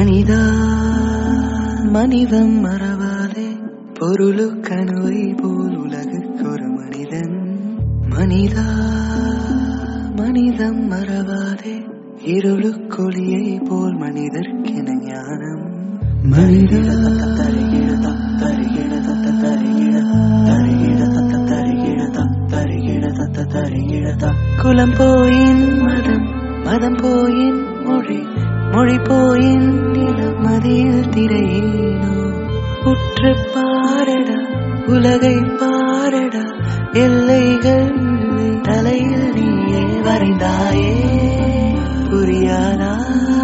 மனிதா மனிதம் மறவாதே பொருளுக்கணுவை போல் உலகுக்கு ஒரு மனிதன் மனிதா மனிதம் மறவாதே இருளுக்கொளியை போல் மனிதர்க்கென ஞானம் மனிதா குலம் போயின் மதம் மதம் போயின் மொழி மொழி போயின் நிலம் மதியில் திரையேனோ உற்று பாரடா உலகை பாரடா எல்லைகள் இல்லை தலையில் நீயே வரைந்தாயே புரியாதா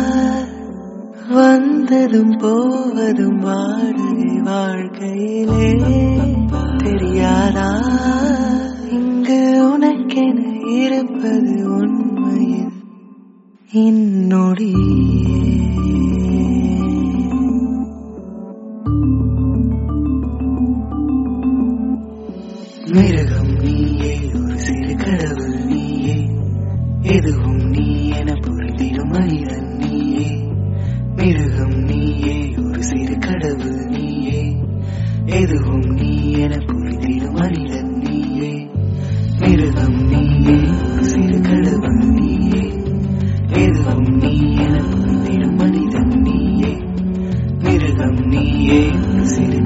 வந்ததும் போவதும் வாடகை வாழ்க்கையிலே தெரியாதா இங்கு உனக்கென இருப்பது உண்மையில் என்னுடைய மிருகம் நீயே ஒரு சிறு கடவுள் நீயே எதுவும் நீ என புரிந்திடும் மனிதன் நீயே மிருகம் நீயே ஒரு சிறு கடவுள் நீயே எதுவும் நீ என புரிந்திடும் மனிதன் நீயே மிருகம் நீயே ஒரு சிறு கடவுள் நீயே எதுவும் நீ என புரிந்திடும் மனிதன் நீயே மிருகம் நீயே ஒரு சிறு